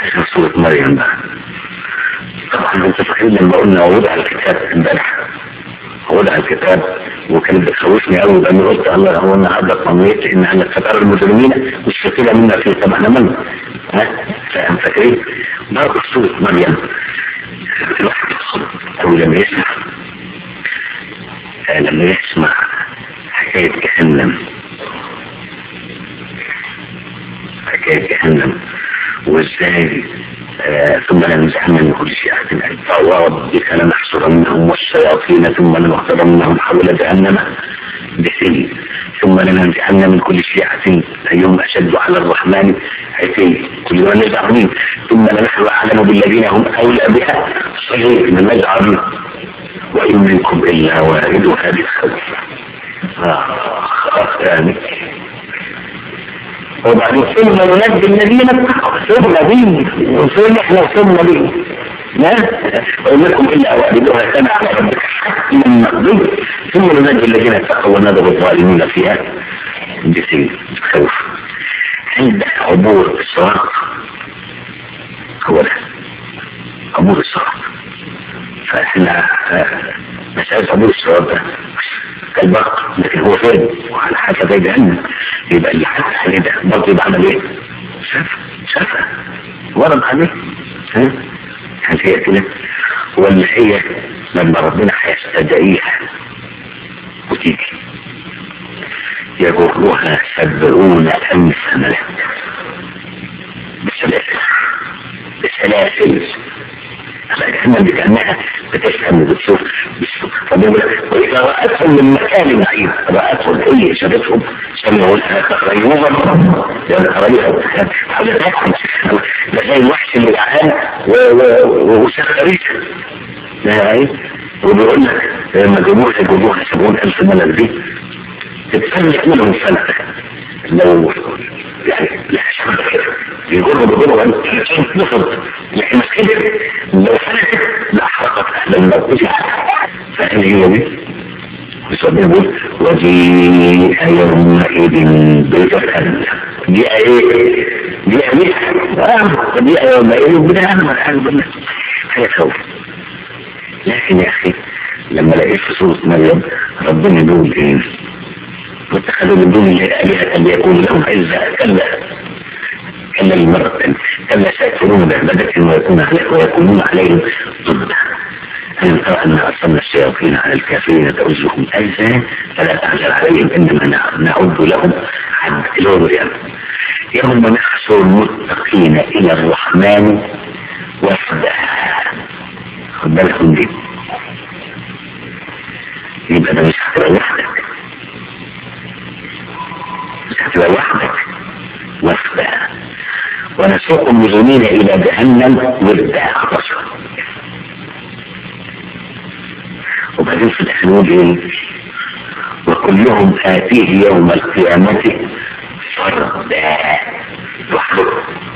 اخر سورة مريم بقى طبعا انت فاكرين لما قلنا وضع الكتاب امبارح وضع الكتاب وكانت بتخوفني قوي لان قلت الله هو انا عبد طميت ان انا فتر المجرمين والشكيلة منا في سبعنا من ها فاهم فاكرين برضه سورة مريم الواحد يدخل او لما يسمع آه لما يسمع حكاية جهنم حكاية جهنم وازاي آه ثم لنزعن من كل شيء فربك لنحصرنهم والشياطين ثم لنحصرنهم حول جهنم بسن ثم لننزعن من كل شيعة أيهم أشد على الرحمن عتي كل ما نزع مين ثم لنحن أعلم بالذين هم أولى بها صحيح من نجعل وإن منكم إلا واردها بالخوف آه خلاص يعني وبعدين ثم ننجي الذين اتقوا ثم دين ثم احنا ثم دين لا وإنكم إلا واردها كان على ربك حتما مقدور ثم ننجي الذين اتقوا ونذر الظالمين فيها بسيء خوف عند عبور الصراط هو ده عبور الصراط فاحنا مسألة عبور الصراط ده كالبرق لكن هو فين وعلى حسب ايه جهنم يبقى اللي حاسس ده برضه يبقى عمل ايه شاف شافها ورد عليه ها هل هي كده ولا هي لما ربنا هيستدعيها وتيجي يجرها سبعون ألف ملك بسلاسل بسلاسل جهنم بكأنها بتفهم وبتشوف بتشوف وإذا رأتهم من مكان بعيد رأتهم هي شافتهم سمعوا لها تغيظا يعني تغيظا على ذلك ده زي الوحش اللي جعان وسخريت يعني وبيقول لك لما جابوها جابوها سبعون ألف ملك دي تتفلت منهم فلتة لو يعني لا شبه كده يقولوا بيقولوا انت نفض لكن مسكين لو فلتت لاحرقت اهل الموت فاهم هي دي بسبب يقول وجيء يومئذ بجهنم دي ايه دي ايه اه دي يومئذ بجهنم والحمد لله هي خوف لكن يا اخي لما لقيت في سورة مريم ربنا يقول ايه واتخذوا من دون الله آلهة ليكون لهم عزة كلا كلا المرة كلا سيكفرون بعبادة ويكون ويكونون عليهم ضدا ألم ترى أن أرسلنا الشياطين على الكافرين تعزهم أزا فلا تعجل عليهم إنما نعد لهم عد اليوم يوم نحشر المتقين إلى الرحمن وفدا خد بالك من دي يبقى ده مش هتبقى وحدك هتبقى وحدك وفدا ونسوق المجرمين الى جهنم وردا عطشا وبعدين في الاخر ايه وكلهم اتيه يوم القيامة فردا وحده